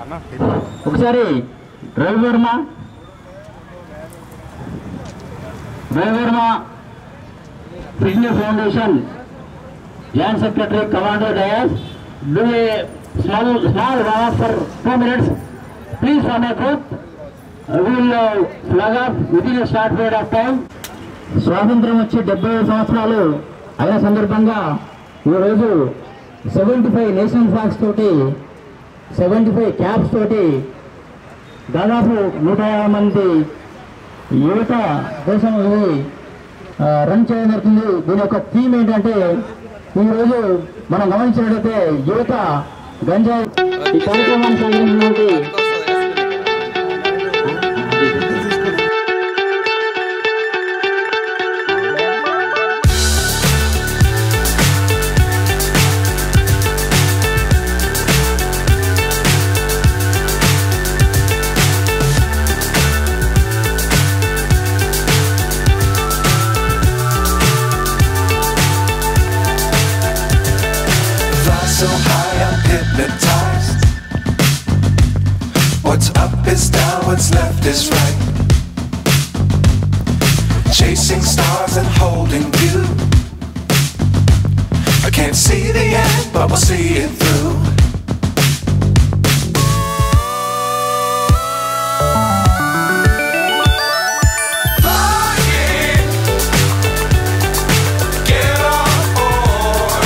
ఒకసారి Ravi Varma Ravi Varma fitness foundation joint secretary commander dais do a small small run for two minutes please for my group will flag off with in short period of time స్వాతంత్రం వచ్చి డెబ్బై సంవత్సరాలు అయిన సందర్భంగా ఈరోజు seventy five national flags తోటి seventy five caps తోటి దాదాపు నూట యాభై మంది యువత దేశంలో ఆ, రన్ చేయడం జరుగుతుంది దీని యొక్క థీమ్ ఏంటంటే ఈరోజు మనం గమనించినట్లయితే యువత గంజాయి ఈ కార్యక్రమాన్ని సాగించినటువంటి Fly so high, I'm hypnotized. What's up is down, what's left is right. Chasing stars and holding you. I can't see the end, but we'll see it through. Flying, get on board.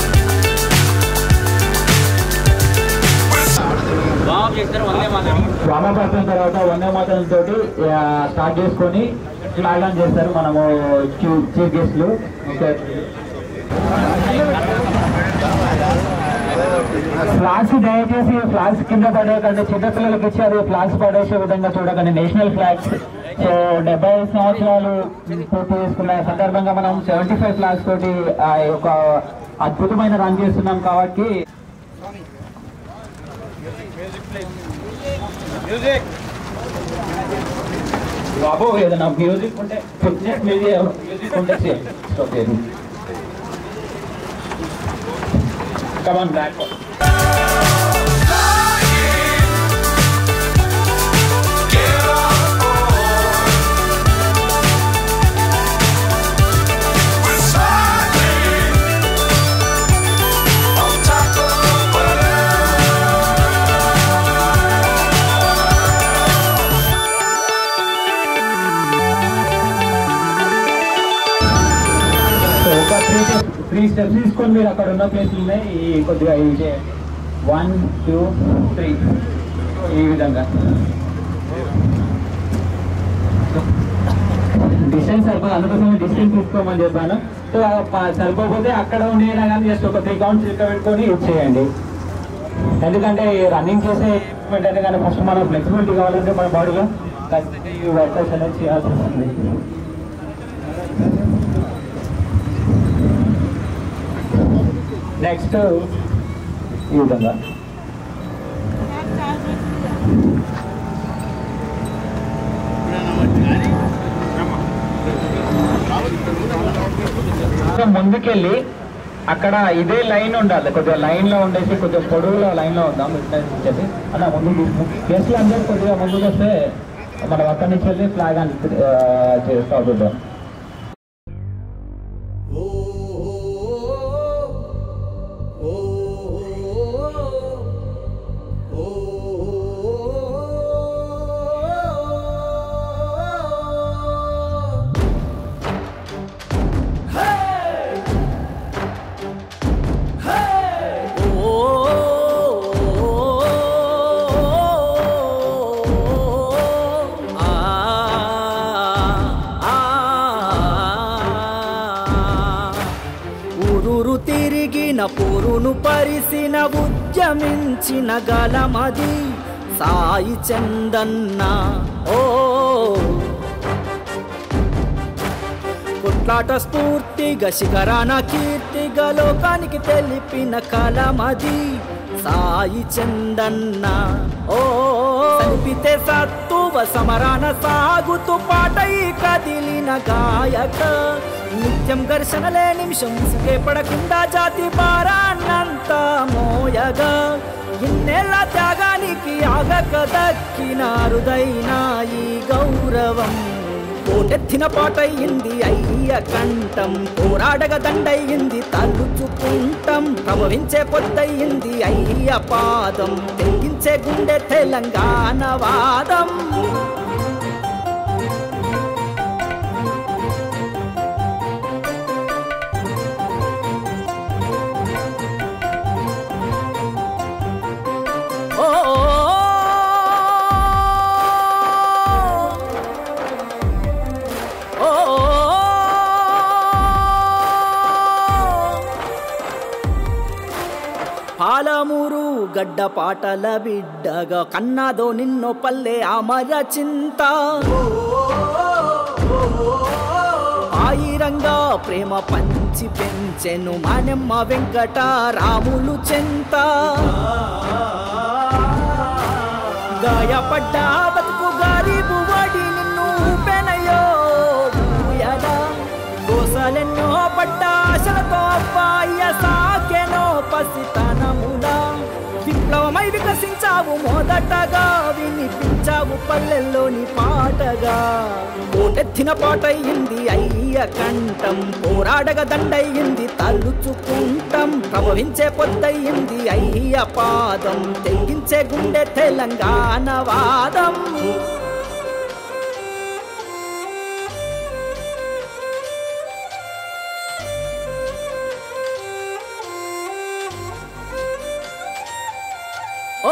వామపడుతున్న తర్వాత వందే మాతలతో start చేసుకొని flag on చేస్తారు మనము chief గెస్ట్లు okay flags దయచేసి flags కింద పడేయకండి చిన్నపిల్లలకి ఇచ్చి అది ఫ్లాగ్స్ పడేసే విధంగా చూడకండి నేషనల్ ఫ్లాగ్స్ సో డెబ్బై ఐదు సంవత్సరాలు పూర్తి చేసుకున్న సందర్భంగా మనం సెవెంటీ ఫైవ్ ఫ్లాగ్స్ తోటి ఆ యొక్క అద్భుతమైన రన్ చేస్తున్నాం కాబట్టి బాబు ఏదైనా మ్యూజిక్ ఉంటే ఫిట్నెస్ మ్యూజిక్ మ్యూజిక్ ఉంటే స్టాప్ చేయండి come on back Get on board. We're smiling on top of the so ఒక త్రీ త్రీ స్టెప్స్ తీసుకొని మీరు అక్కడ ఉన్న ప్లేస్లు ఉన్నాయి ఈ కొద్దిగా ఈ వన్ టూ త్రీ ఈ విధంగా డిస్టెన్స్ సరిపోదు అందుకోసం డిస్టెన్స్ తీసుకోమని చెప్పాను సో ఆ ప- సరిపోకపోతే అక్కడ ఉండేనా కానీ జస్ట్ ఒక త్రీ కౌంట్స్ ఇక్కడ పెట్టుకొని యూజ్ చేయండి ఎందుకంటే రన్నింగ్ చేసే equipment అంటే కానీ ఫస్ట్ మనం ఫ్లెక్సిబిలిటీ కావాలంటే మన బాడీలో ఖచ్చితంగా ఈ వర్కౌట్స్ అనేది చేయాల్సి వస్తుంది నెక్స్ట్ ఈ విధంగా కొంచెం ముందుకెళ్ళి అక్కడ ఇదే లైన్ ఉండాలి కొద్దిగా లైన్ లో ఉండేసి కొద్దిగా పొడవులో లైన్ లో ఉందాం ఇట్లా చెప్పి అలా ముందు గెస్ట్లు అందరూ కొద్దిగా ముందుకు వస్తే మనం అక్కడి నుంచి వెళ్ళి ఫ్లాగ్ అని చేస్తా చూద్దాం ఊరూరు తిరిగిన పూరును పరిసిన ఉద్యమించిన గలమది సాయి చందన్న ఓ కొట్లాట స్ఫూర్తిగా శిఖరాన కీర్తిగా లోకానికి తెలిపిన కలమది సాయి చందన్న ఓ చనిపితే సత్తువ సమరాన సాగుతూ పాటై కదిలిన గాయక నిత్యం ఘర్షణలే నిమిషం సుఖే పడకుండా జాతి భారాన్నంతా మోయగా ఇన్నేళ్ళ త్యాగానికి ఆగక దక్కిన అరుదైన ఈ గౌరవం పోటెత్తిన పాటయింది అయ్య కంఠం పోరాడగ దండయింది తలుచుకుంటాం ప్రవహించే పొద్దయింది అయ్య పాదం తెగించే గుండె తెలంగాణ వాదం ఓ ఓ పాలమూరు గడ్డ పాటల బిడ్డగా కన్నాదో నిన్నో పల్లె అమర చింత ఆయిరంగా ప్రేమ పంచి పెంచెను మానెమ్మ వెంకట రాములు చెంత గాయపడ్డ బతుకు గారీబు వాడి నిన్ను పెనయో ఊయడా కోసలెన్నో పడ్డ ఆశలతో అబ్బాయ సాకెనో పసితనములా విప్లవమై వికసించావు మొదటగా వినిపించావు పల్లెల్లోని పాటగా ఓటెత్తిన పాటయింది అయ్య కంఠం పోరాడగ దండయింది తలుచుకుంటాం ప్రవహించే పొద్దయింది అయ్య పాదం తెగించే గుండె తెలంగాణ వాదం ఓ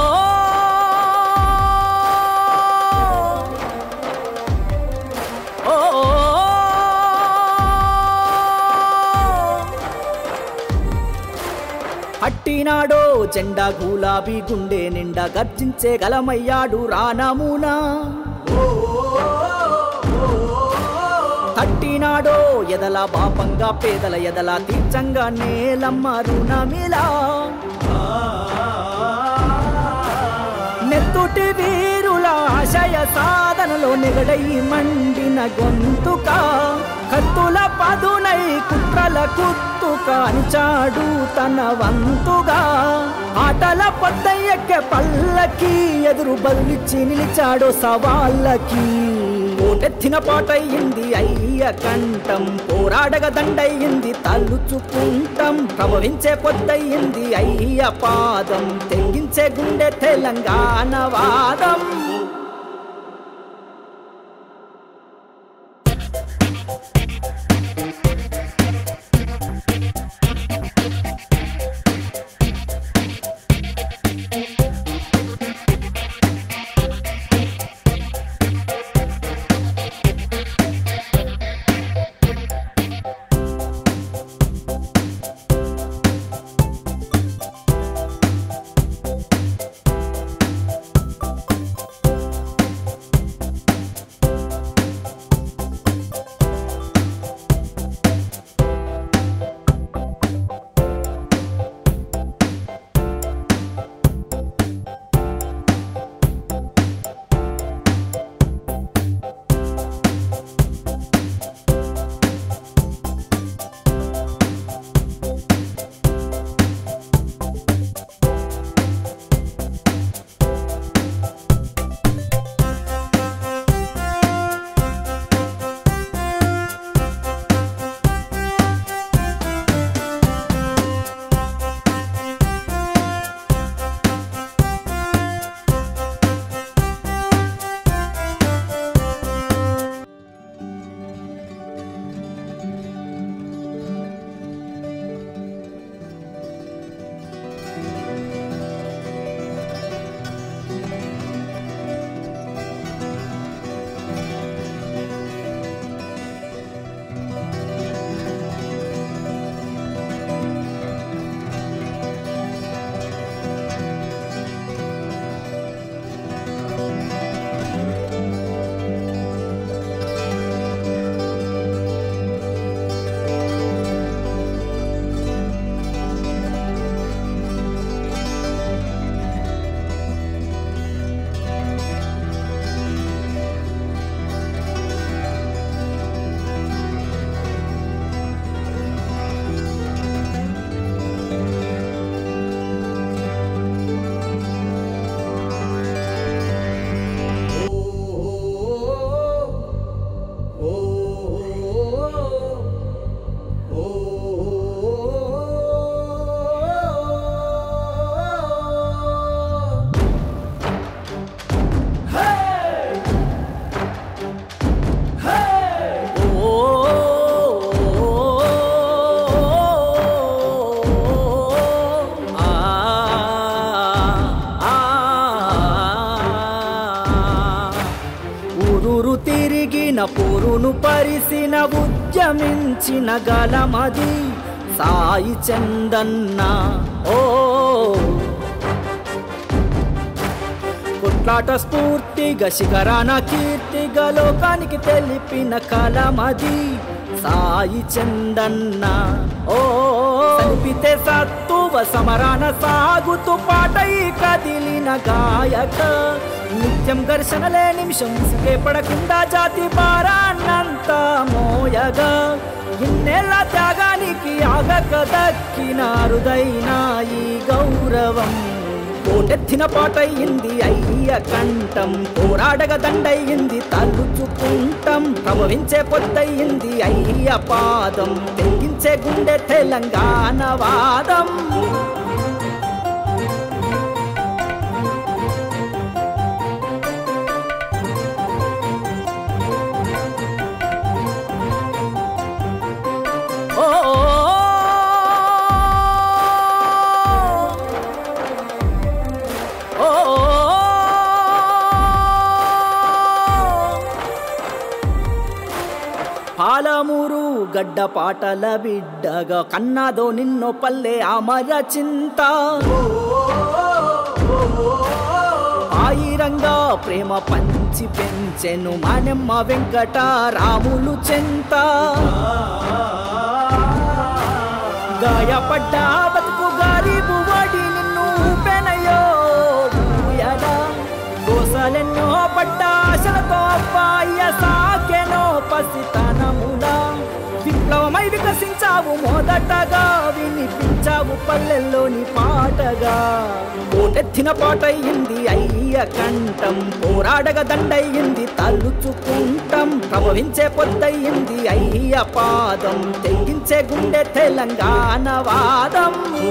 ఓ పట్టినాడో జెండా గులాబీ గుండె నిండా గర్జించే గలమయ్యాడు రానమునా తట్టినాడో ఎదల పాపంగా పేదల ఎదల తీర్చంగా నేలమ్మ రుణమిలా నెత్తుటి వీరుల ఆశయ సాధనలో నిగడయి మండిన గొంతుక కత్తుల పదునై కుట్రల కుత్తుక అనిచాడు తన వంతుగా ఆటల పొద్ద ఎక్కే పల్లకి ఎదురు బదులిచ్చి నిలిచాడు సవాళ్ళకి ఓటెత్తిన పాటయింది అయ్య కంఠం పోరాడగ దండయింది తలుచుకుంటాం ప్రవహించే పొద్దయింది అయ్య పాదం తెగించే గుండె తెలంగాణ వాదం పుట్టిన పోరును పరిసిన ఉద్యమించిన గలమది సాయి చందన్న ఓ కొట్లాట స్ఫూర్తిగా శిఖరాన కీర్తిగా లోకానికి తెలిపిన కలమది సాయి చందన్న ఓ చనిపితే సత్తువ సమరాన సాగుతూ పాటై కదిలిన గాయక నిత్యం ఘర్షణలే నిమిషం ఇసుకే పడకుండా జాతి భారాన్నంతా మోయగా ఇన్నేళ్ల త్యాగానికి ఆగక దక్కిన అరుదైన ఈ గౌరవం కోటెత్తిన పాటయింది అయ్య కంఠం పోరాడగ దండయింది తలుచుకుంటాం ప్రవహించే పొద్దయింది అయ్య పాదం తెగించే గుండె తెలంగాణ వాదం ఓ ఓ పాలమూరు గడ్డ పాటల బిడ్డగా కన్నాదో నిన్నో పల్లె అమర చింత ఆయిరంగా ప్రేమ పంచి పెంచెను మానెమ్మ వెంకట రాములు చెంత గాయపడ్డ బతుకు గారీబు వాడి నిన్ను పెనయో ఊయడా కోసలెన్నో పడ్డ ఆశలతో అబ్బాయ సాకెనో పసితనములా విప్లవమై వికసించావు మొదటగా వినిపించావు పల్లెల్లోని పాటగా కోటెత్తిన పాటయింది అయ్య కంఠం పోరాడగ దండయింది తలుచుకుంటాం ప్రవహించే పొద్దయింది అయ్య పాదం తెగించే గుండె తెలంగాణ వాదం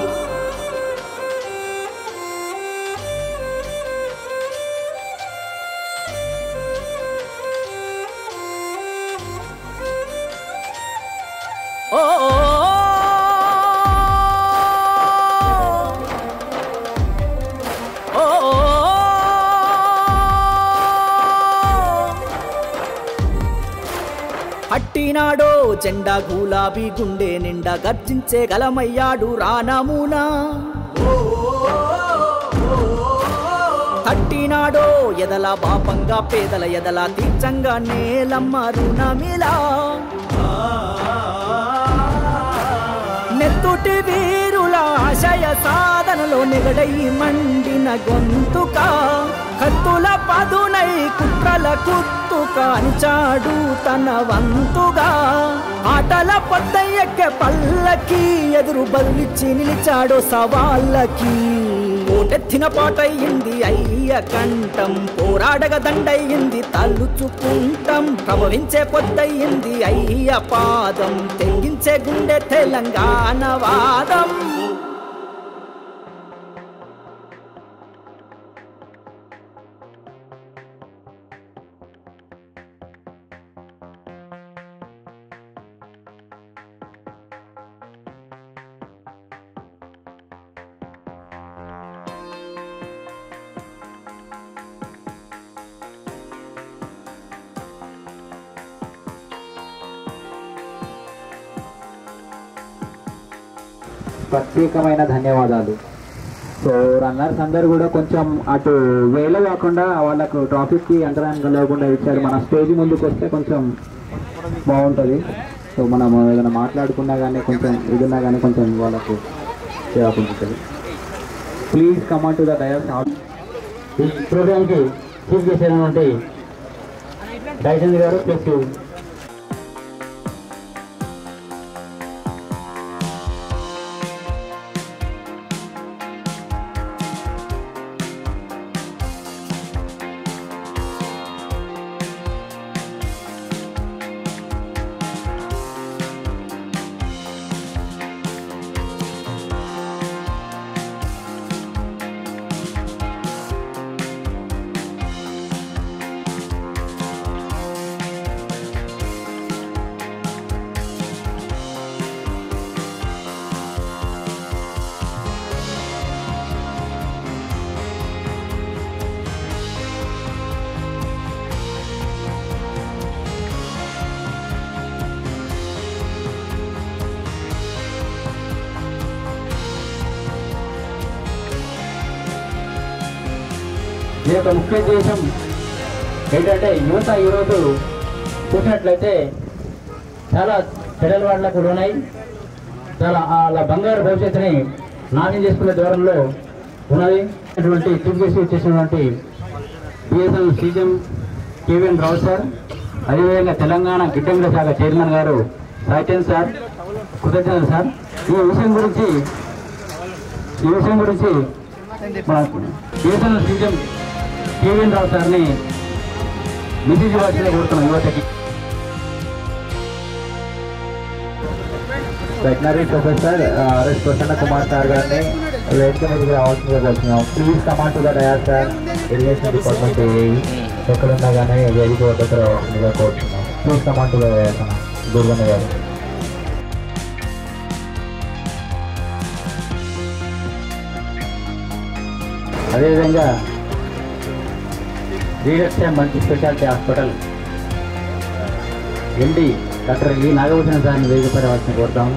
ఓ ఓ పట్టినాడో జెండా గులాబీ గుండె నిండా గర్జించే గలమయ్యాడు రానమునా తట్టినాడో ఎదల పాపంగా పేదల ఎదల తీర్చంగా నేలమ్మ రుణమిలా నెత్తుటి వీరుల ఆశయ సాధనలో నిగడై మండిన గొంతుక కత్తుల పదునై కుట్రల కుత్తుక అనిచాడు తన వంతుగా ఆటల పొద్ద ఎక్కే పల్లకి ఎదురు బదులిచ్చి నిలిచాడు సవాళ్ళకి ఓటెత్తిన పాటయింది అయ్య కంఠం పోరాడగ దండయింది తలుచుకుంటాం ప్రవహించే పొద్దయింది అయ్య పాదం తెగించే గుండె తెలంగాణ వాదం ప్రత్యేకమైన ధన్యవాదాలు సో రన్నర్స్ అందరు కూడా కొంచెం అటు వేలో కాకుండా వాళ్ళకు ట్రాఫిక్ కి అంతరాయం కలగకుండా ఇచ్చారు మన స్టేజ్ ముందుకు వస్తే కొంచెం బాగుంటుంది సో మనం ఏదైనా మాట్లాడుకున్నా కానీ కొంచెం ఇదిన్నా కానీ కొంచెం వాళ్ళకు చేయాలనుకుంటుంది please come on to the dais ఈ ప్రోగ్రామ్కి చీఫ్ గెస్ట్ అయినటువంటి దయచంద్ గారు ప్లస్ ఈ యొక్క ముఖ్య ఉద్దేశం ఏంటంటే యువత ఈరోజు చూసినట్లయితే చాలా చెడల వాళ్ళకు లోనై చాలా వాళ్ళ బంగారు భవిష్యత్తుని నాశనం చేసుకునే దూరంలో ఉన్నది అటువంటి చీఫ్ గెస్ట్ వచ్చేసినటువంటి BSN CM KVN Rao sir అదేవిధంగా తెలంగాణ గిడ్డంగుల శాఖ చైర్మన్ గారు సాయిచంద్ సార్ కృతజ్ఞతలు సార్ ఈ విషయం గురించి ఈ విషయం గురించి మన బిఎస్ఎన్ సీఎం కేవీఎన్ రావు సార్ని మెసేజ్ ఇవ్వాల్సిందే కోరుతున్నాం యువతకి veterinary professor RS Prasanna Kumar sir గారిని వేదిక మీదకి రావాల్సిందిగా కోరుతున్నాం please come on to the dais sir irrigation department AE ఎక్కడున్నా కానీ వేదిక వద్దకు రావాల్సిందిగా కోరుతున్నాం please come on to the dais Durganna గారు అదేవిధంగా Sriraksha multi speciality hospital MD doctor E Nagabhushana సార్ని వేగపడవలసిన కోరుతాం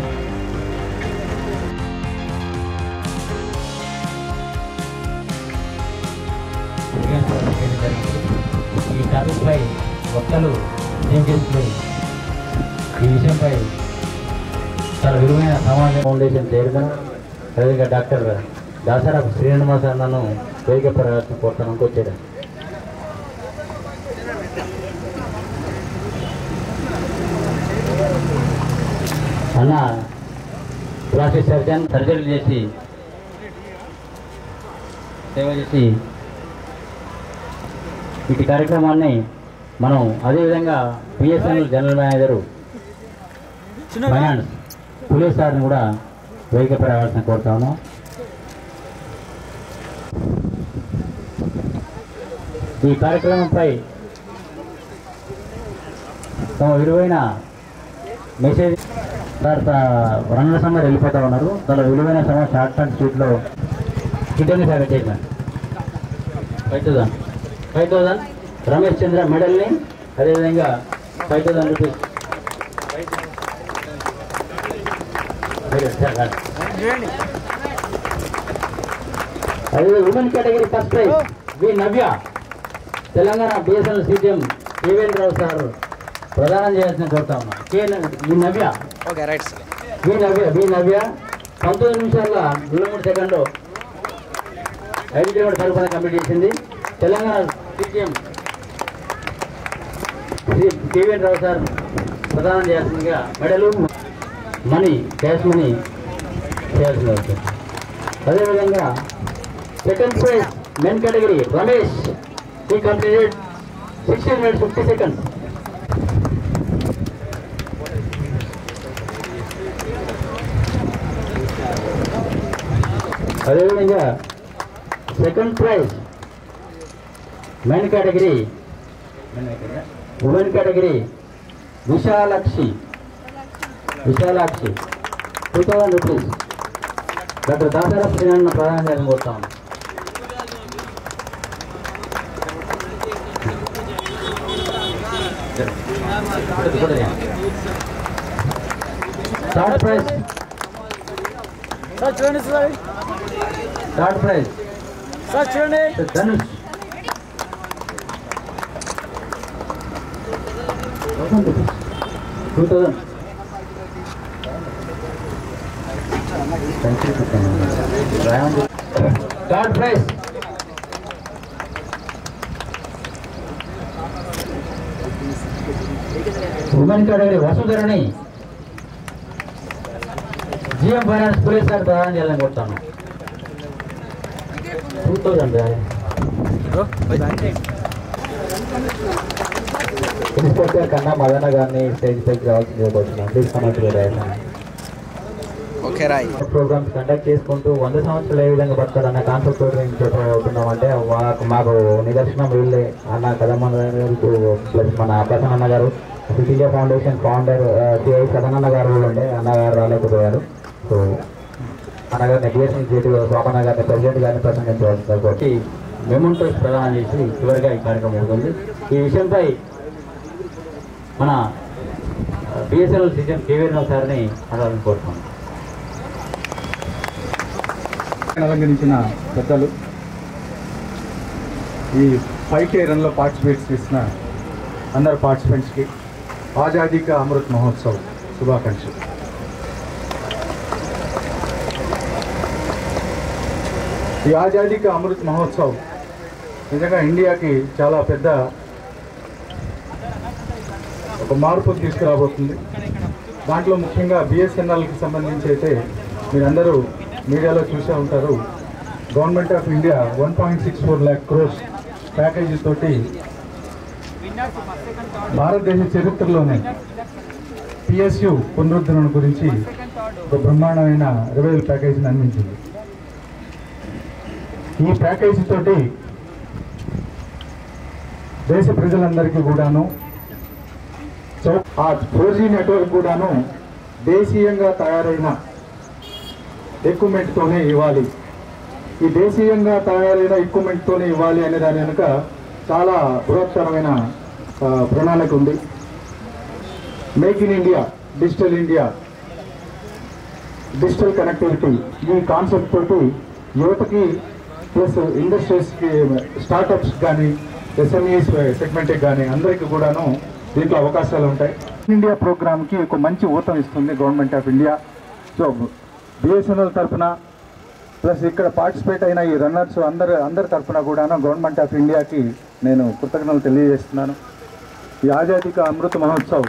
ఈ టాపిక్పై వక్తలు ఏం చేస్తున్నారు ఈ విషయంపై చాలా విలువైన సమాజ ఫౌండేషన్ చైర్మన్ అదేవిధంగా డాక్టర్ దాసరాపు శ్రీనివాస అన్నను వేదిక ప్రదర్శన కోరుతాను ఇంకొచ్చాడు అన్న ప్లాస్టిక్ సర్జన్ సర్జరీ చేసి సేవ చేసి ఇటు కార్యక్రమాన్ని మనం అదేవిధంగా బిఎస్ఎన్ఎల్ జనరల్ మేనేజరు ఫైనాన్స్ పులిస్ సార్ని కూడా వేదిక రావాల్సిన కోరుతాము ఈ కార్యక్రమంపై తమ విలువైన మెసేజ్ సార్ రన్ల సమయం వెళ్ళిపోతా ఉన్నారు చాలా విలువైన సమయం షార్ట్ అండ్ స్వీట్లో కిడ్నీ సేవ చేయమని five thousand five thousand Ramesh Chandra మెడల్ని అదేవిధంగా ఫైవ్ థౌసండ్ రూపీస్ అదే women category first prize V Navya Telangana BSNL CM KVN Rao sir ప్రదానం చేయాల్సిన కోరుతా ఉన్నా కే న- V Navya okay right sir V Navya V Navya పంతొమ్మిది నిమిషాల నలభై మూడు సెకండ్లో ఐదు కిలోమీటర్ సరిపడ కంప్లీట్ చేసింది Telangana CM Shri KVN Rao sir ప్రదానం చేయాల్సిందిగా మెడలు మనీ క్యాష్ మనీ చేయాల్సింది అవుతుంది అదేవిధంగా second prize men category Ramesh ఈ completed sixteen minutes fifty seconds అదేవిధంగా second prize men category women category Vishalakshi Vishalakshi two thousand rupees doctor Dasara Srinarayana ప్రధాన చేయాలని కోరుతాను థర్డ్ ప్రైజ్ సార్ చూడండి సార్ థర్డ్ ప్రైజ్ సార్ చూడండి Dhanush two thousand third prize women category Vasudharani GM finance police sir ప్రదానం చేయాలని కొడతాను two thousand inspector కన్నా మదన గారిని స్టేజ్ పైకి రావాల్సిందిగా కోరుతున్నాం please come on to the dais okay రాయ్ ప్రోగ్రామ్స్ కండక్ట్ చేసుకుంటూ వంద సంవత్సరాలు ఏ విధంగా బతకాలన్న కాన్సెప్ట్ అవుతున్నామంటే మాకు మాకు నిదర్శనం వీళ్ళే అన్న కదమ్మన్న గారు ప్లస్ మన ప్రసన్న అన్న గారు fit India foundation founder CI Sadananna గారు కూడా ఉండే అన్నగారు రాలేకపోయారు సో అన్నగారు నెగ్లేషన్ చేతి స్వాపన్న గారిని ప్రెసిడెంట్ గారిని ప్రసంగించవలసింది కాబట్టి మెమోంటోస్ ప్రదానం చేసి చివరిగా ఈ కార్యక్రమం అవుతుంది ఈ విషయంపై మన బిఎస్ఎన్ఎల్ సీఎం కేవీఆర్ సార్ని అడగాలని కోరుతున్నాను అలంకరించిన పెద్దలు ఈ ఫైవ్ కే రన్లో పార్టిసిపేట్ చేసిన అందరు పార్టిసిపెంట్స్కి ఆజాదీ కా అమృత్ మహోత్సవ్ శుభాకాంక్షలు ఈ ఆజాదీ కా అమృత్ మహోత్సవ్ నిజంగా ఇండియాకి చాలా పెద్ద ఒక మార్పు తీసుకురాబోతుంది దాంట్లో ముఖ్యంగా బిఎస్ఎన్ఎల్కి సంబంధించి అయితే మీరందరూ మీడియాలో చూసే ఉంటారు government of India one point six four lakh crores package తోటి భారతదేశ చరిత్రలోనే పిఎస్యు పునరుద్ధరణ గురించి ఒక బ్రహ్మాండమైన రివైవల్ ప్యాకేజీని అందించింది ఈ ప్యాకేజీ తోటి దేశ ప్రజలందరికీ కూడాను సో ఆ ఫోర్ జీ నెట్వర్క్ కూడాను దేశీయంగా తయారైన ఎక్విప్మెంట్తోనే ఇవ్వాలి ఈ దేశీయంగా తయారైన ఎక్విప్మెంట్తోనే ఇవ్వాలి అనే దాని వెనుక చాలా బృహత్తరమైన ఆ, ప్రణాళిక ఉంది make in India digital India digital connectivity ఈ కాన్సెప్ట్ తోటి యువతకి ప్లస్ ఇండస్ట్రీస్కి స్టార్టప్స్ కానీ ఎస్ఎంఈస్ సెగ్మెంట్కి కానీ అందరికీ కూడాను దీంట్లో అవకాశాలు ఉంటాయి ఇండియా ప్రోగ్రామ్కి ఒక మంచి ఊతం ఇస్తుంది government of India so BSNL తరఫున ప్లస్ ఇక్కడ పార్టిసిపేట్ అయిన ఈ రన్నర్స్ అందరు అందరి తరఫున కూడాను గవర్నమెంట్ ఆఫ్ ఇండియాకి నేను కృతజ్ఞతలు తెలియజేస్తున్నాను ఈ ఆజాదీ కా అమృత మహోత్సవ్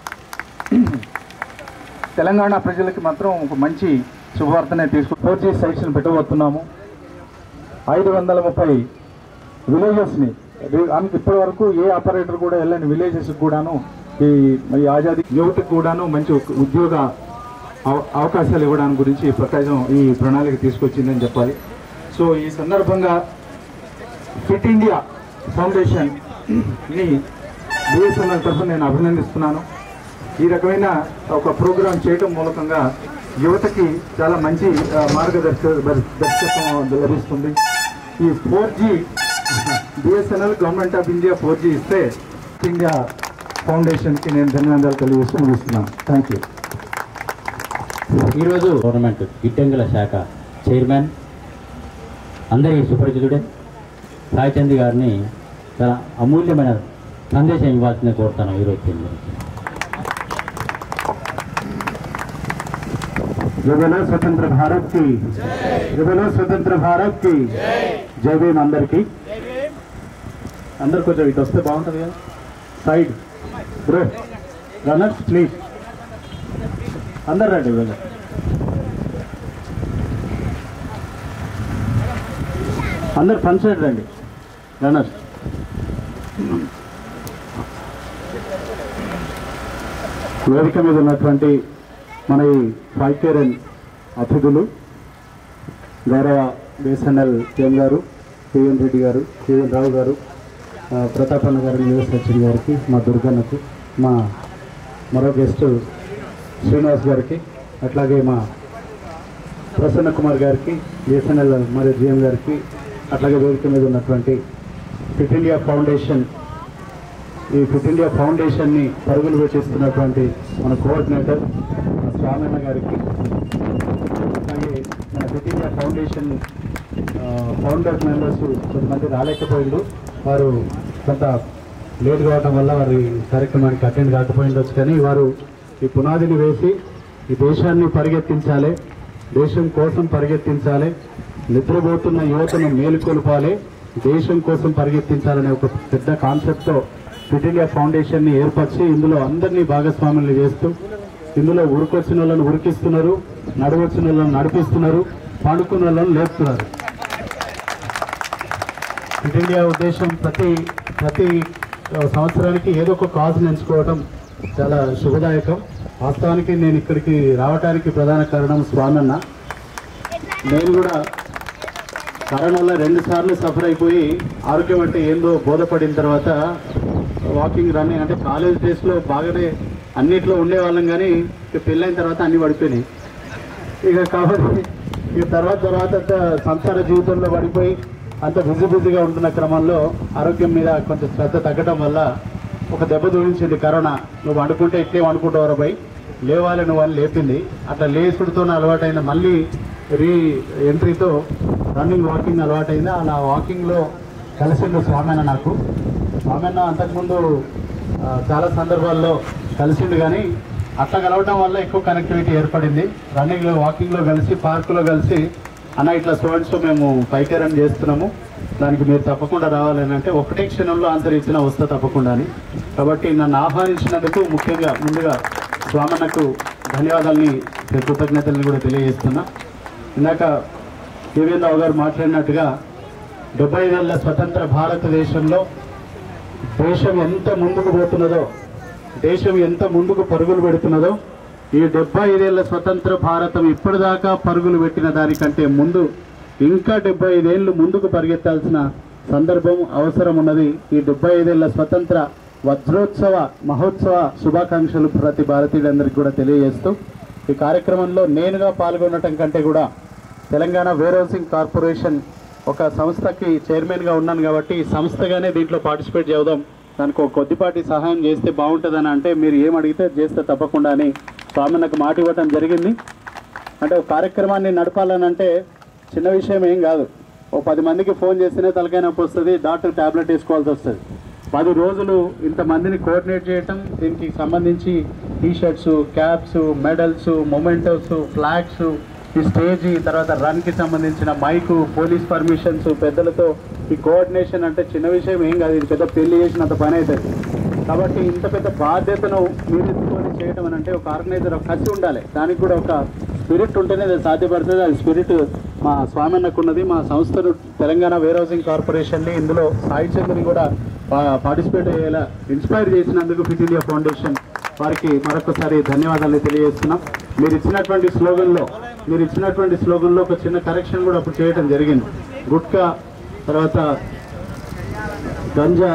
తెలంగాణ ప్రజలకి మాత్రం ఒక మంచి శుభవార్తనే తీసుకు ఫోర్ జీ సైట్స్ని పెట్టబోతున్నాము ఐదు వందల ముప్పై విలేజెస్ని ఆమెకి ఇప్పటి వరకు ఏ ఆపరేటర్ కూడా వెళ్ళని విలేజెస్ కూడాను ఈ ఈ ఆజాదీ యువతకు కూడాను మంచి ఒక ఉద్యోగ అవ- అవకాశాలు ఇవ్వడానికి గురించి ఈ ప్రకాశం ఈ ప్రణాళిక తీసుకొచ్చిందని చెప్పాలి సో ఈ సందర్భంగా ఫిట్ ఇండియా ఫౌండేషన్ ని బిఎస్ఎన్ఎల్ తరఫున నేను అభినందిస్తున్నాను ఈ రకమైన ఒక ప్రోగ్రాం చేయడం మూలకంగా యువతకి చాలా మంచి ఆ, మార్గదర్శక దర్శకత్వం లభిస్తుంది ఈ four G BSNL government of India four G ఇస్తే ఇండియా ఫౌండేషన్కి నేను ధన్యవాదాలు తెలియజేస్తూ ముగిస్తున్నాను థ్యాంక్ యూ ఈరోజు గవర్నమెంట్ గిట్టెంగుల శాఖ చైర్మన్ అందరి సుపరిచితుడే సాయి చంద్ గారిని చాలా అమూల్యమైన సందేశం ఇవ్వాల్సిందే కోరుతాను ఈరోజు దీని గురించి. జగన స్వతంత్ర భారత్ కి జగన స్వతంత్ర భారత్ కి జై భీమ్ అందరికి అందరు కొంచెం ఇటు వస్తే బాగుంటుంది కదా సైడ్ బ్రో రన్నర్స్ ప్లీజ్ అందరు రండి వెళ్ళ అందరు ఫ్రంట్ సైడ్ రండి రన్నర్స్ వేదిక మీద ఉన్నటువంటి మన ఈ ఫైవ్ కేరన్ అతిథులు గౌరవ బిఎస్ఎన్ఎల్ సీఎం గారు పిఎన్ రెడ్డి గారు పిఎన్ రావు గారు ఆ, ప్రతాపన్న గారు యువ సచిన్ గారికి మా దుర్గన్నకు మా మరో గెస్ట్ శ్రీనివాస్ గారికి అట్లాగే మా ప్రసన్న కుమార్ గారికి బిఎస్ఎన్ఎల్ మరియు జిఎం గారికి అట్లాగే వేదిక మీద ఉన్నటువంటి ఫిట్ ఇండియా ఫౌండేషన్ ఈ ఫిట్ ఇండియా ఫౌండేషన్ని పరుగులు పెట్టిస్తున్నటువంటి మన కోఆర్డినేటర్ మన స్వామన్న గారికి అలాగే మన ఫిట్ ఇండియా ఫౌండేషన్ ఆ, ఫౌండర్ మెంబర్స్ కొంతమంది రాలేకపోయిండు వారు కొంత లేట్ కావడం వల్ల వారి కార్యక్రమానికి అటెండ్ కాకపోయిండొచ్చు కానీ వారు ఈ పునాదిని వేసి ఈ దేశాన్ని పరిగెత్తించాలి దేశం కోసం పరిగెత్తించాలి నిద్రపోతున్న యువతను మేలుకొల్పాలి దేశం కోసం పరిగెత్తించాలనే ఒక పెద్ద కాన్సెప్ట్తో ఫిట్ ఇండియా ఫౌండేషన్ని ఏర్పరిచి ఇందులో అందరినీ భాగస్వాములు చేస్తూ ఇందులో ఉరికొచ్చిన వాళ్ళని ఉరికిస్తున్నారు నడవచ్చిన వాళ్ళని నడిపిస్తున్నారు పండుకున్న వాళ్ళని లేపుతున్నారు ఫిట్ ఇండియా ఉద్దేశం ప్రతి ప్రతి ఆ, సంవత్సరానికి ఏదో ఒక కాజ్ని ఎంచుకోవడం చాలా శుభదాయకం వాస్తవానికి నేను ఇక్కడికి రావడానికి ప్రధాన కారణం స్వానన్న నేను కూడా కరోనాలో రెండు సార్లు సఫర్ అయిపోయి ఆరోగ్యం అంటే ఏందో బోధపడిన తర్వాత వాకింగ్ రన్నింగ్ అంటే కాలేజ్ డేస్లో బాగానే అన్నిట్లో ఉండేవాళ్ళం కానీ ఇక పెళ్ళైన తర్వాత అన్ని పడిపోయినాయి ఇక కాబట్టి ఇక తర్వాత తర్వాత అంత సంసార జీవితంలో పడిపోయి అంత బిజీ బిజీగా ఉంటున్న క్రమంలో ఆరోగ్యం మీద కొంచెం శ్రద్ధ తగ్గడం వల్ల ఒక దెబ్బ దూడించింది కరోనా నువ్వు వండుకుంటే ఇట్లే వండుకుంటావు బై లేవాలి నువ్వు అని లేపింది అట్లా లేసుడితో అలవాటైన మళ్ళీ రీ ఎంట్రీతో రన్నింగ్ వాకింగ్ అలవాటైంది అలా వాకింగ్లో కలిసిండు స్వామన్న నాకు స్వామన్న అంతకుముందు ఆ, చాలా సందర్భాల్లో కలిసిండు కానీ అట్లా కలవడం వల్ల ఎక్కువ కనెక్టివిటీ ఏర్పడింది రన్నింగ్లో వాకింగ్లో కలిసి పార్కులో కలిసి అన్న ఇట్లా స్టూడెంట్స్ మేము బైక్ రన్ చేస్తున్నాము దానికి మీరు తప్పకుండా రావాలని అంటే ఒకటే క్షణంలో ఆన్సర్ ఇచ్చిన వస్తా తప్పకుండా అని కాబట్టి నన్ను ఆహ్వానించినందుకు ముఖ్యంగా ముందుగా స్వామన్నకు ధన్యవాదాలని కృతజ్ఞతల్ని కూడా తెలియజేస్తున్నా ఇందాక దేవేంద్రరావు గారు మాట్లాడినట్టుగా డెబ్బై వేల స్వతంత్ర భారతదేశంలో దేశం ఎంత ముందుకు పోతున్నదో దేశం ఎంత ముందుకు పరుగులు పెడుతున్నదో ఈ డెబ్బై ఐదేళ్ల స్వతంత్ర భారతం ఇప్పటిదాకా పరుగులు పెట్టిన దానికంటే ముందు ఇంకా డెబ్బై ఐదేళ్లు ముందుకు పరిగెత్తాల్సిన సందర్భం అవసరం ఉన్నది ఈ డెబ్బై ఐదేళ్ల స్వతంత్ర వజ్రోత్సవ మహోత్సవ శుభాకాంక్షలు ప్రతి భారతీయులందరికీ కూడా తెలియజేస్తూ ఈ కార్యక్రమంలో నేనుగా పాల్గొనటం కంటే కూడా తెలంగాణ వేర్ హౌసింగ్ కార్పొరేషన్ ఒక సంస్థకి చైర్మన్గా ఉన్నాను కాబట్టి ఈ సంస్థగానే దీంట్లో పార్టిసిపేట్ చేద్దాం దానికి ఒక కొద్దిపాటి సహాయం చేస్తే బాగుంటుందని అంటే మీరు ఏం అడిగితే చేస్తే తప్పకుండా అని స్వామి నాకు మాట ఇవ్వటం జరిగింది అంటే ఒక కార్యక్రమాన్ని నడపాలని అంటే చిన్న విషయం ఏం కాదు ఓ పది మందికి ఫోన్ చేస్తేనే తలకాయ నొప్పి వస్తుంది డాక్టర్ ట్యాబ్లెట్ వేసుకోవాల్సి వస్తుంది పది రోజులు ఇంతమందిని కోఆర్డినేట్ చేయటం దీనికి సంబంధించి T shirts caps medals mementos flags ఈ స్టేజ్ తర్వాత రన్కి సంబంధించిన మైకు పోలీస్ పర్మిషన్స్ పెద్దలతో ఈ కోఆర్డినేషన్ అంటే చిన్న విషయం ఏం కాదు ఇది పెద్ద పెళ్లి చేసినంత పని అవుతుంది కాబట్టి ఇంత పెద్ద బాధ్యతను మీరు ఎత్తుకొని చేయడం అని అంటే ఒక ఆర్గనైజర్ ఒక కసి ఉండాలి దానికి కూడా ఒక స్పిరిట్ ఉంటేనే అది సాధ్యపడుతుంది అది స్పిరిట్ మా స్వామి అన్నకు ఉన్నది మా సంస్థను తెలంగాణ వేర్ హౌసింగ్ కార్పొరేషన్ని ఇందులో సాయి చంద్రని కూడా పార్టిసిపేట్ అయ్యేలా ఇన్స్పైర్ చేసినందుకు ఫిట్ ఇండియా ఫౌండేషన్ వారికి మరొకసారి ధన్యవాదాలు తెలియజేస్తున్నాం మీరు ఇచ్చినటువంటి స్లోగన్లో మీరు ఇచ్చినటువంటి స్లోగన్లో ఒక చిన్న కరెక్షన్ కూడా అప్పుడు చేయడం జరిగింది గుట్కా తర్వాత గంజా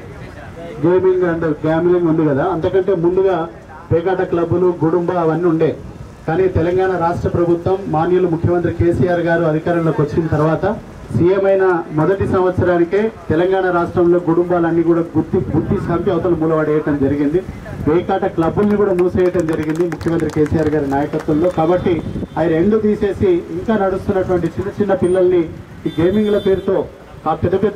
గేమింగ్ అండ్ గ్యామ్లింగ్ ఉంది కదా అంతకంటే ముందుగా పేకాట క్లబ్బులు గుడుంబ అవన్నీ ఉండే కానీ తెలంగాణ రాష్ట్ర ప్రభుత్వం మాన్యులు ముఖ్యమంత్రి కేసీఆర్ గారు అధికారంలోకి వచ్చిన తర్వాత సీఎం అయిన మొదటి సంవత్సరానికే తెలంగాణ రాష్ట్రంలో కుటుంబాలన్నీ కూడా గుర్తి గుర్తి సంపి అవతల మూలపడేయటం జరిగింది పేకాట క్లబ్బుల్ని కూడా మూసేయటం జరిగింది ముఖ్యమంత్రి కేసీఆర్ గారి నాయకత్వంలో కాబట్టి అవి రెండు తీసేసి ఇంకా నడుస్తున్నటువంటి చిన్న చిన్న పిల్లల్ని ఈ గేమింగ్ల పేరుతో ఆ పెద్ద పెద్ద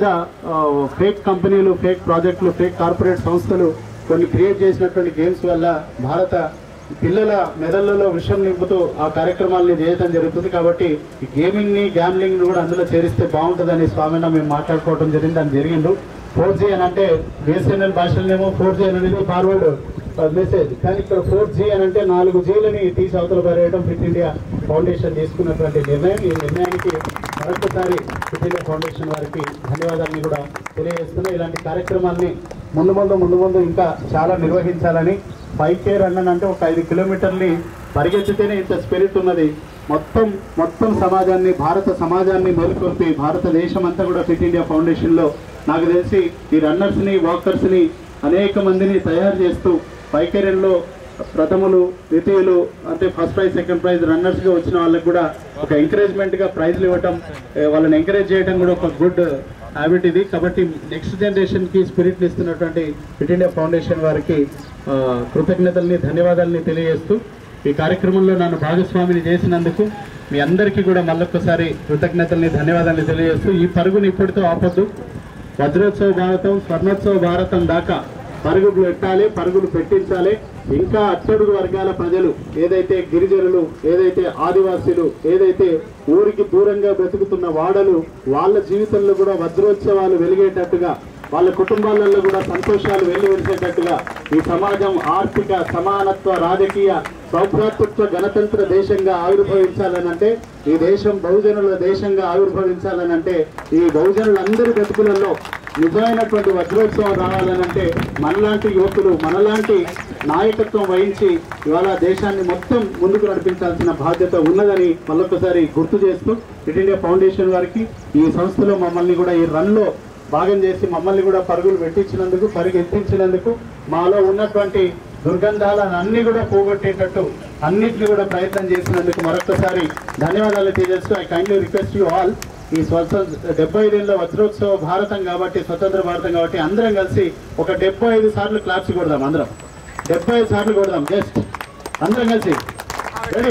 ఫేక్ కంపెనీలు ఫేక్ ప్రాజెక్టులు ఫేక్ కార్పొరేట్ సంస్థలు కొన్ని క్రియేట్ చేసినటువంటి గేమ్స్ వల్ల భారత పిల్లల మెదళ్లలో విషయం నింపుతూ ఆ కార్యక్రమాలని చేయడం జరుగుతుంది కాబట్టి ఈ గేమింగ్ ని గ్యామ్లింగ్ ని కూడా అందులో చేరిస్తే బాగుంటుందని స్వామిన మేము మాట్లాడుకోవడం జరిగింది దాని జరిగిండు ఫోర్ జీ అని అంటే బిఎస్ఎన్ఎల్ భాషలనేమో ఫోర్ జీ అనేది ఫార్వర్డ్ మెసేజ్ కానీ ఇక్కడ ఫోర్ జీ అని అంటే నాలుగు జీలని తీసి అవతల పారేయడం ఫిట్ ఇండియా ఫౌండేషన్ తీసుకున్నటువంటి నిర్ణయం ఈ నిర్ణయానికి మరొకసారి ఫిట్ ఇండియా ఫౌండేషన్ వారికి ధన్యవాదాలని కూడా తెలియజేస్తున్నా ఇలాంటి కార్యక్రమాల్ని ముందు ముందు ముందు ముందు ఇంకా చాలా నిర్వహించాలని ఫైవ్ కే రన్ అని అంటే ఒక ఐదు కిలోమీటర్ని పరిగెత్తితేనే ఇంత స్పిరిట్ ఉన్నది మొత్తం మొత్తం సమాజాన్ని భారత సమాజాన్ని మేలుకొల్పి భారతదేశం అంతా కూడా ఫిట్ ఇండియా ఫౌండేషన్లో నాకు తెలిసి ఈ రన్నర్స్ని వాకర్స్ని అనేక మందిని తయారు చేస్తూ ఫైవ్ కే రన్లో ప్రథములు ద్వితీయులు అంటే first prize second prize runners గా వచ్చిన వాళ్ళకి కూడా ఒక ఎంకరేజ్మెంట్ గా ప్రైజ్లు ఇవ్వటం ఏ, వాళ్ళని ఎంకరేజ్ చేయడం కూడా ఒక గుడ్ హ్యాబిట్ ఇది కాబట్టి నెక్స్ట్ జనరేషన్ కి స్పిరిట్ ఇస్తున్నటువంటి ఫిట్ ఇండియా ఫౌండేషన్ వారికి ఆ, కృతజ్ఞతల్ని ధన్యవాదాలని తెలియజేస్తూ ఈ కార్యక్రమంలో నన్ను భాగస్వామిని చేసినందుకు మీ అందరికీ కూడా మళ్ళొక్కసారి కృతజ్ఞతల్ని ధన్యవాదాలు తెలియజేస్తూ ఈ పరుగుని ఇప్పటితో ఆపొద్దు వజ్రోత్సవ భారతం స్వర్ణోత్సవ భారతం దాకా పరుగులు పెట్టాలి పరుగులు పెట్టించాలి ఇంకా అట్టడుగు వర్గాల ప్రజలు ఏదైతే గిరిజనులు ఏదైతే ఆదివాసీలు ఏదైతే ఊరికి దూరంగా బ్రతుకుతున్న వాడలు వాళ్ళ జీవితంలో కూడా వజ్రోత్సవాలు వెలిగేటట్టుగా వాళ్ళ కుటుంబాలలో కూడా సంతోషాలు వెల్లువరిసేటట్టుగా ఈ సమాజం ఆర్థిక సమానత్వ రాజకీయ సౌభ్రాతృత్వ గణతంత్ర దేశంగా ఆవిర్భవించాలనంటే ఈ దేశం బహుజనుల దేశంగా ఆవిర్భవించాలనంటే ఈ బహుజనులందరి బ్రతుకులలో నిజమైనటువంటి వజ్రోత్సవం రావాలనంటే మనలాంటి యువకులు మనలాంటి నాయకత్వం వహించి ఇవాళ దేశాన్ని మొత్తం ముందుకు నడిపించాల్సిన బాధ్యత ఉన్నదని మళ్ళొకసారి గుర్తు చేస్తూ ఫిట్ ఇండియా ఫౌండేషన్ వారికి ఈ సంస్థలో మమ్మల్ని కూడా ఈ రన్లో భాగం చేసి మమ్మల్ని కూడా పరుగులు పెట్టించినందుకు పరిగెత్తించినందుకు మాలో ఉన్నటువంటి దుర్గంధాలను అన్ని కూడా పోగొట్టేటట్టు అన్నిటిని కూడా ప్రయత్నం చేసినందుకు మరొకసారి ధన్యవాదాలు తెలియజేస్తూ I kindly request you all ఈ స్వతంత్ర డెబ్బై ఐదేళ్ళ వజ్రోత్సవ భారతం కాబట్టి స్వతంత్ర భారతం కాబట్టి అందరం కలిసి ఒక డెబ్బై ఐదు సార్లు క్లాప్స్ కొడదాం అందరం డెబ్బై ఐదు సార్లు కొడదాం జస్ట్ అందరం కలిసి రెడీ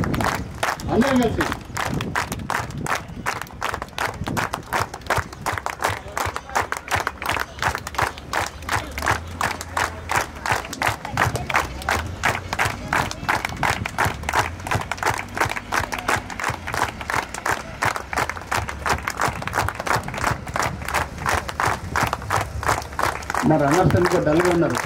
అందరం కలిసి మా రన్నర్స్ ఎందుకో డల్గా ఉన్నారు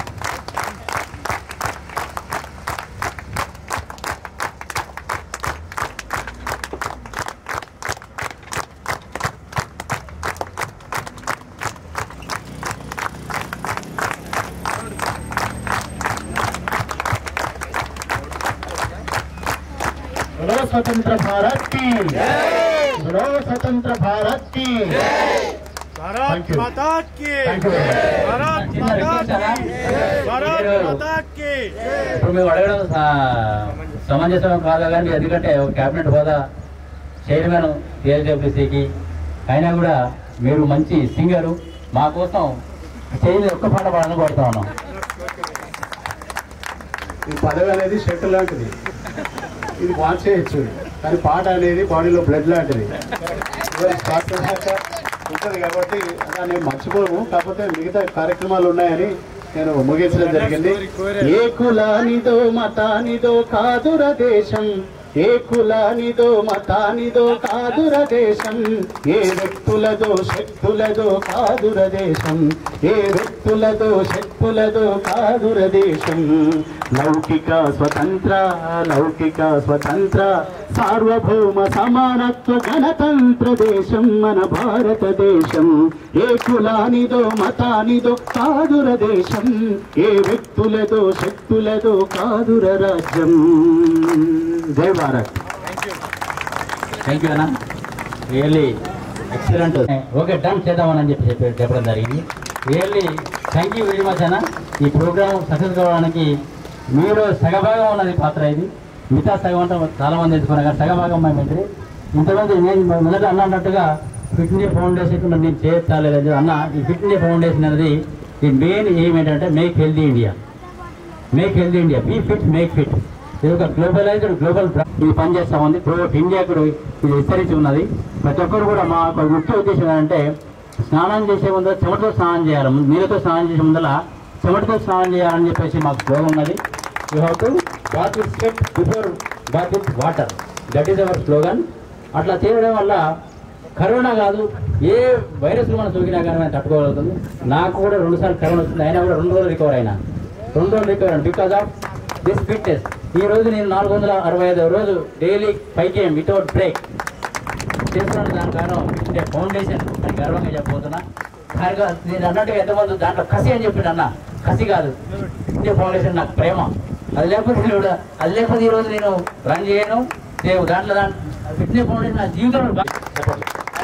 बोलो स्वतंत्र भारत की बोलो स्वतंत्र भारत की भारत Thank you. माता की Thank you very much. Bharat చిన్న माता రిక్వెస్ట్ అన్నా. की भारत మీరు- माता की ఇప్పుడు మేము అడగడం స- సమంజసం కాదు కానీ ఎందుకంటే ఒక క్యాబినెట్ హోదా చైర్మన్ టీఎస్డబ్ల్యూసీకి అయినా కూడా మీరు మంచి సింగరు మా కోసం స్టేజ్ మీద ఒక్క పాట పాడాలని కోరుతా ఉన్నాం ఈ పదవి అనేది షర్ట్ లాంటిది ఇది వాచ్ చేయొచ్చు కానీ పాట అనేది బాడీలో బ్లడ్ లాంటిది ఇవాళ స్టార్ట్ చేశాక ఉంటుంది కాబట్టి దాన్ని మర్చిపోము కాకపోతే మిగతా కార్యక్రమాలు ఉన్నాయని నేను ముగించడం జరిగింది ఏ కులానిదో మతానిదో కాదుర దేశం ఏ కులానిదో మతానిదో కాదుర దేశం ఏ వ్యక్తులదో శక్తులదో కాదుర దేశం ఏ వ్యక్తులదో శక్తులదో కాదుర దేశం లౌకిక స్వతంత్ర లౌకిక స్వతంత్ర సార్వభౌమ సమానత్వ గణతంత్ర దేశం మన భారతదేశం ఏ కులానిదో మతానిదో కాదుర దేశం ఏ వ్యక్తులదో శక్తులదో కాదుర రాజ్యం జై భారత్ థ్యాంక్ యూ అన్న రియల్లీ ఎక్సలెంట్ ఓకే డన్ చేద్దామని చెప్పి చెప్పి చెప్పడం జరిగింది really thank you very much అన్న ఈ ప్రోగ్రామ్ సక్సెస్ కావడానికి మీరు సగభాగం ఉన్నది పాత్ర ఇది మిగతా సగం అంటే చాలా మంది ఎత్తుకున్నారు కానీ సగభాగం మేము ఏంటి ఇంతమంది నేను మొదట అన్న అన్నట్టుగా ఫిట్ ఇండియా ఫౌండేషన్ నేను చేయలేదు అన్న ఈ ఫిట్ ఇండియా ఫౌండేషన్ అనేది ఈ మెయిన్ ఎయిమ్ ఏంటంటే make healthy India make healthy India be fit make fit ఇది ఒక గ్లోబలైజ్డ్ గ్లోబల్ ఇది పనిచేస్తా ఉంది త్రూఅవుట్ ఇండియా కూడా ఇది విస్తరించి ఉన్నది ప్రతి ఒక్కరు కూడా మా యొక్క ముఖ్య ఉద్దేశం ఏంటంటే స్నానం చేసే ముందర చెమటతో స్నానం చేయాలి ముందు నీళ్ళతో స్నానం చేసే ముందర చెమటతో స్నానం చేయాలని చెప్పేసి మాకు స్లోగన్ ఉన్నది you have to bath with sweat before bath with water that is our slogan అట్లా చేయడం వల్ల కరోనా కాదు ఏ వైరస్ మనం సోకినా కానీ మనం తట్టుకోగలుగుతుంది నాకు కూడా రెండు సార్లు కరోనా వచ్చింది అయినా కూడా రెండు రోజులు రికవర్ అయినా రెండు రోజులు రికవర్ అయినా బికాస్ ఆఫ్ దిస్ ఫిట్నెస్ ఈ రోజు నేను నాలుగు వందల అరవై ఐదు రోజు daily five KM without break చేస్తున్నాను దాని కారణం ఇండియా ఫౌండేషన్ అని గర్వంగా చెప్పబోతున్నా దానిగా నేను అన్నట్టుగా ఎంతమంది దాంట్లో కసి అని చెప్పాడు అన్న కసి కాదు ఇండియా ఫౌండేషన్ నాకు ప్రేమ అది లేకపోతే నేను కూడా అది లేకపోతే ఈ రోజు నేను రన్ చేయను నేను దాంట్లో దాంట్లో ఫిట్నెస్ ఫౌండేషన్ నా జీవితంలో బా- చెప్పండి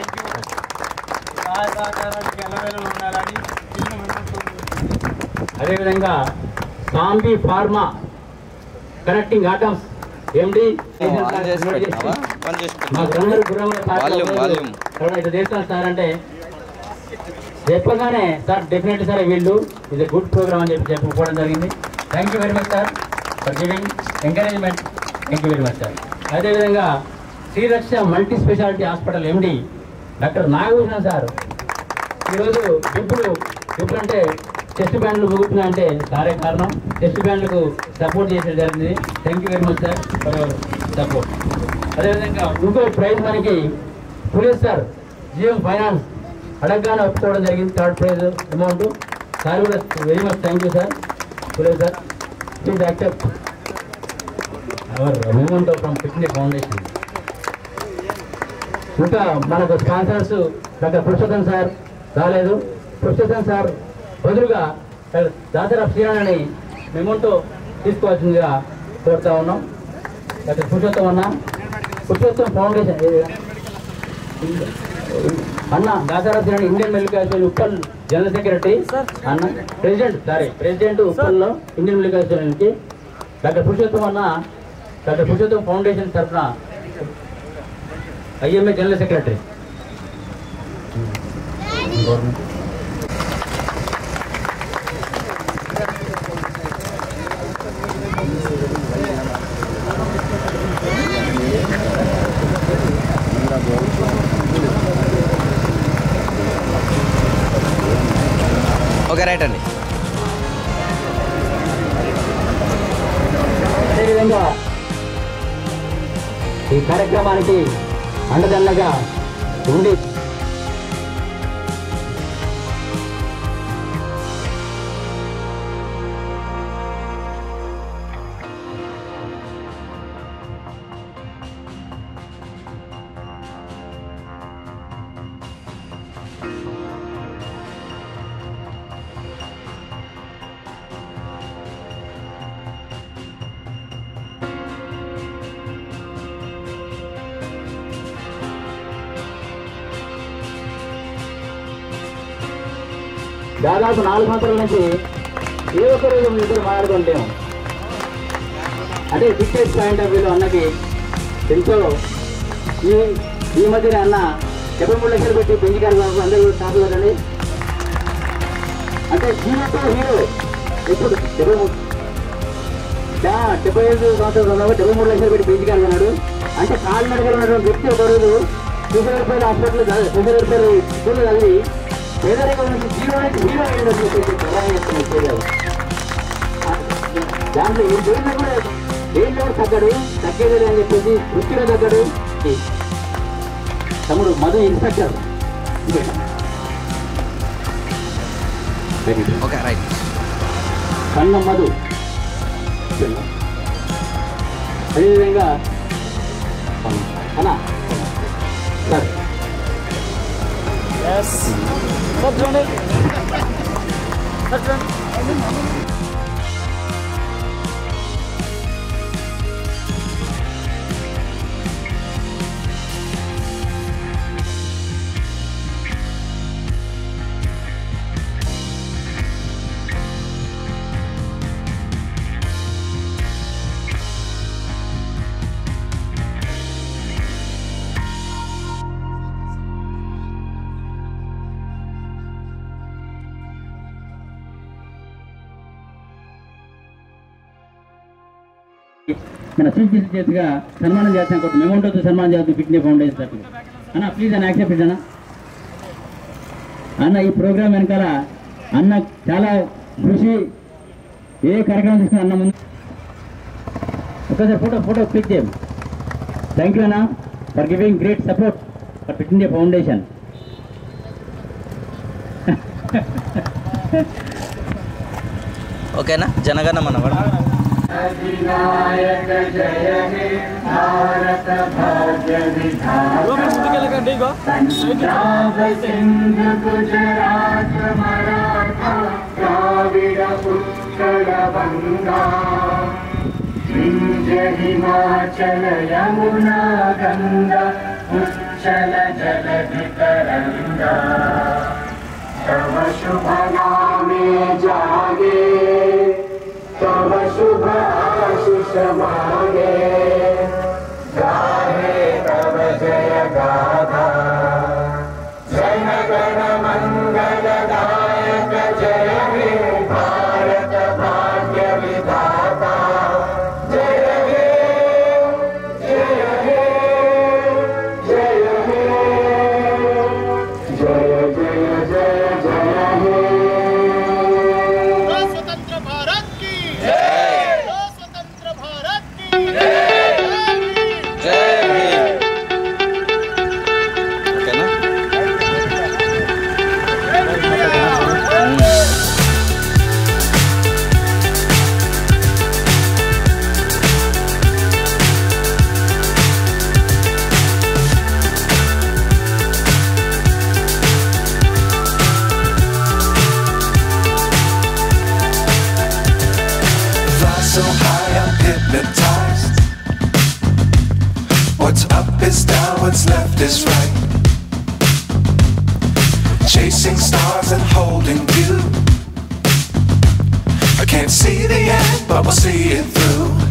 సహాయ సహకారానికి ఎల్లవేళలు ఉండాలని చిన్న మనసుతో అదేవిధంగా సాంబి pharma connecting atoms MD on చేసి పెట్టినావా పని చేసి మా గ్రంథాలు గుర్రంలో సార్ వాల్యూమ్, ఒకరోజు వాల్యూమ్. ఎవరో ఇట్లా చేస్తాను సార్ అంటే చెప్పగానే సార్ డెఫినెట్ సార్ వీళ్ళు ఇది గుడ్ ప్రోగ్రామ్ అని చెప్పి చెప్పుకోవడం జరిగింది thank you very much sir for giving encouragement thank you very much sir అదేవిధంగా Sriraksha multi speciality hospital MD doctor Nagabhushan sir ఈరోజు ఇప్పుడు ఇప్పుడు అంటే చెస్ట్ బ్యాండ్లు ముగుతున్నాయి అంటే సారే కారణం చెస్ట్ బ్యాండ్లకు సపోర్ట్ చేసేది జరిగింది thank you very much sir for your support అదేవిధంగా ఇంకో ప్రైజ్ మనకి పులీస్ సార్ జిఎం ఫైనాన్స్ అడగగానే ఒప్పుకోవడం జరిగింది థర్డ్ ప్రైజ్ అమౌంట్ సార్ కూడా very much thank you sir పులీస్ sir please accept our moment from fitness foundation ఇంకా మనకు స్పాన్సర్స్ డాక్టర్ పురుషోత్తం సార్ రాలేదు పురుషోత్తం సార్ బదులుగా డాక్టర్ దాసరా శ్రీరాణని మెమోతో తీసుకోవాల్సిందిగా కోరుతా ఉన్నాం డాక్టర్ పురుషోత్తం అన్న పురుషోత్తం ఫౌండేషన్ ఏ- అన్న Dasara Srirani Indian medical association Uppal general secretary అన్న ప్రెసిడెంట్ సారీ ప్రెసిడెంట్ ఉప్పల్లో ఇండియన్ మెడికల్ అసోసియేషన్కి డాక్టర్ పురుషోత్తం అన్న డాక్టర్ పురుషోత్తం ఫౌండేషన్ తరఫున IMA general secretary okay right అండి అదేవిధంగా ఈ కార్యక్రమానికి అండదండగా ఉండి దాదాపు నాలుగు సంవత్సరాల నుంచి ఏ ఒక్క రోజు మీ ఇద్దరు మాట్లాడుకుంటాము అంటే ఫిట్నెస్ పాయింట్ ఆఫ్ వ్యూలో అన్నకి ఎంతో ఈ ఈ మధ్యనే అన్న డెబ్బై మూడు లక్షలు పెట్టి బెంచ్ గారు అందరూ టాప్ కదండి అంటే హీరో టు హీరో ఇప్పుడు డెబ్బై మూడు డా- డెబ్బై ఐదు సంవత్సరాలు ఉన్నప్పుడు డెబ్బై మూడు లక్షలు పెట్టి బెంచ్ గారు కొన్నాడు అంటే కాళ్ళు నడకలు ఉన్నటువంటి వ్యక్తి ఒక రోజు ఫిజియోథెరపీ హాస్పిటల్ ఫిజియోథెరపీ స్కూల్ చదివి పేదరికం నుంచి జీరో నుంచి హీరో అయ్యిందని చెప్పేసి ప్రధానం చేస్తున్నాడు పేదలు. దాంట్లో ఏం చేసినా కూడా ఏం లేవు తగ్గడు తగ్గేది అని చెప్పేసి వృత్తిలో తగ్గడు తమ్ముడు Madhu inspector very good okay right కన్నం మధు అదేవిధంగా అన్నా సార్ మన చీఫ్ గెస్ట్ చేతిగా సన్మానం చేస్తాను కొంచెం అమౌంట్ సన్మానం చేస్తాం ఫిట్నెస్ ఫౌండేషన్ తరఫున అన్న ప్లీజ్ అన్న యాక్సెప్ట్ అన్న అన్న ఈ ప్రోగ్రామ్ వెనకాల అన్న చాలా కృషి ఏ కార్యక్రమం తీసుకున్నా అన్న ముందు ఒకసారి ఫోటో ఫోటో క్లిక్ చేయం థ్యాంక్ యూ అన్న for giving great support for fit India foundation ఓకేనా జనగణ మన హిమాచల యమునా గంగా ఉచ్చల జలధి తరంగా तव शुभ नामे जागे तव शुभ आशीष मागे गाहे तव जय गाथा जन गण मंगल दायक जय हे भारत भाग्य विधाता जय हे जय हे जय हे जय जय जय जय हे स्वतंत्र भारत की स्वतंत्र भारत की జై భీమ్ ఓకేనా Fly so high, I'm hypnotized. What's up is down, what's left is right. Chasing stars and holding you. I can't see the end, but we'll see it through.